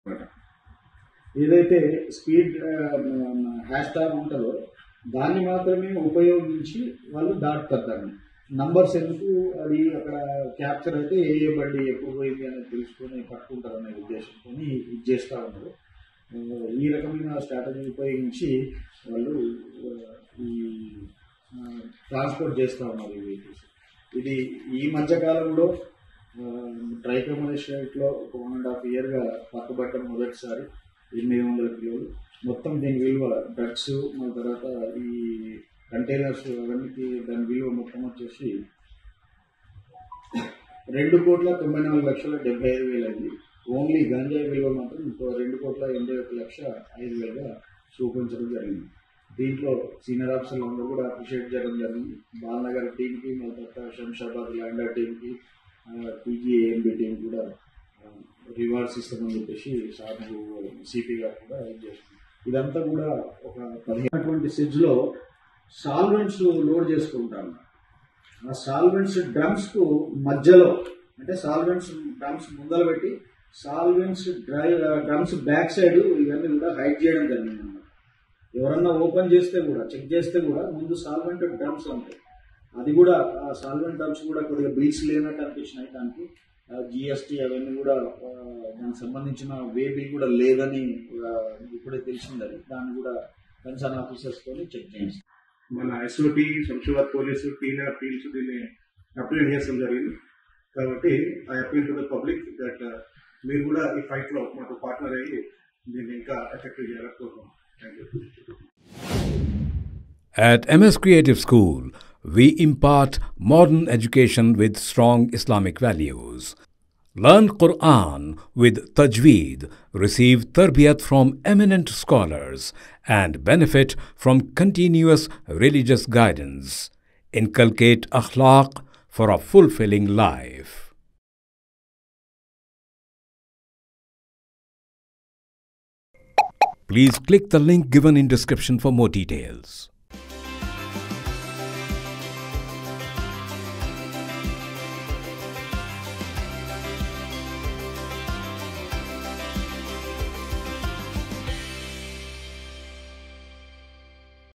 ఏదైతే speed hash tag ఉంటుందో దాన్ని మాత్రమే ఉపయోగించి వాళ్ళు దాటుతారు దాన్ని నంబర్స్ ఎందుకు అది అక్కడ క్యాప్చర్ అయితే ఏ ఏ బండి ఎప్పుడు పోయింది అనేది తెలుసుకొని పట్టుకుంటారు అనే ఉద్దేశంతో ఇది చేస్తూ ఉన్నారు ఆ, ఈ రకమైన స్ట్రాటజీ ఉపయోగించి వాళ్ళు ఆ, ఈ ట్రాన్స్పోర్ట్ చేస్తూ ఉన్నారు ఈ వెహికల్స్ ఇది ఈ మధ్య కాలంలో ట్రైకమలేషియాలో ఒక వన్ అండ్ హాఫ్ ఇయర్గా పక్కబట్టడం మొదటిసారి ఎనిమిది వందల కిలోలు మొత్తం దీని విలువ డ్రగ్స్ మళ్ళీ తర్వాత ఈ కంటైనర్స్ అవన్నీ దాని విలువ మొత్తం వచ్చేసి రెండు కోట్ల తొంభై నాలుగు లక్షల డెబ్బై ఐదు వేలు అయింది ఓన్లీ గంజాయి విలువ మాత్రం ఇంకో రెండు కోట్ల ఎనభై ఒక లక్ష ఐదు వేలుగా చూపించడం జరిగింది దీంట్లో సీనియర్ ఆఫీసర్లు అందరూ కూడా అప్రిషియేట్ చేయడం జరిగింది బాలనగర్ టీంకి మళ్ళీ తర్వాత శంషాబాద్ ల్యాండర్ టీంకి టీజీఏఎంబి టీం కూడా రివార్డ్స్ ఇస్తామని చెప్పేసి సార్ సిపి గారు కూడా ఇది చేస్తున్నారు ఇదంతా కూడా ఒక పదిహేనటువంటి సిడ్జ్లో సాల్వెంట్స్ లోడ్ చేసుకుంటాను ఆ సాల్వెంట్స్ డ్రమ్స్ కు మధ్యలో అంటే సాల్వెంట్స్ డ్రమ్స్ ముందర పెట్టి solvents dry drums back side ఇవన్నీ కూడా హైడ్ చేయడం జరిగింది అన్నమాట ఎవరన్నా ఓపెన్ చేస్తే కూడా చెక్ చేస్తే కూడా ముందు సాల్వెంట్ డ్రమ్స్ ఉంటాయి అది కూడా ఆ సాల్వెంట్ డ్రమ్స్ కూడా కొద్దిగా బిల్స్ లేనట్టు అనిపించినాయి దానికి జిఎస్టీ అవన్నీ కూడా ఆ, దానికి సంబంధించిన వే బిల్ కూడా లేదని ఆ, ఇప్పుడే తెలిసింది అది దాన్ని కూడా కన్సర్న్ ఆఫీసర్స్ తోని చెక్ చేయించారు మన SOT Shamshabad police TR teams దీన్ని అప్లైన్ చేస్తాం జరిగింది కాబట్టి I appeal to the public that మీరు కూడా ఈ ఫైట్ లో మాకు పార్ట్నర్ అయ్యి దీన్ని ఇంకా ఎఫెక్టివ్ చేయాలని కోరుకుంటున్నాం thank you At MS Creative School, we impart modern education with strong Islamic values. Learn Quran with Tajweed, receive tarbiyat from eminent scholars, and benefit from continuous religious guidance. Inculcate akhlaq for a fulfilling life. Please click the link given in description for more details.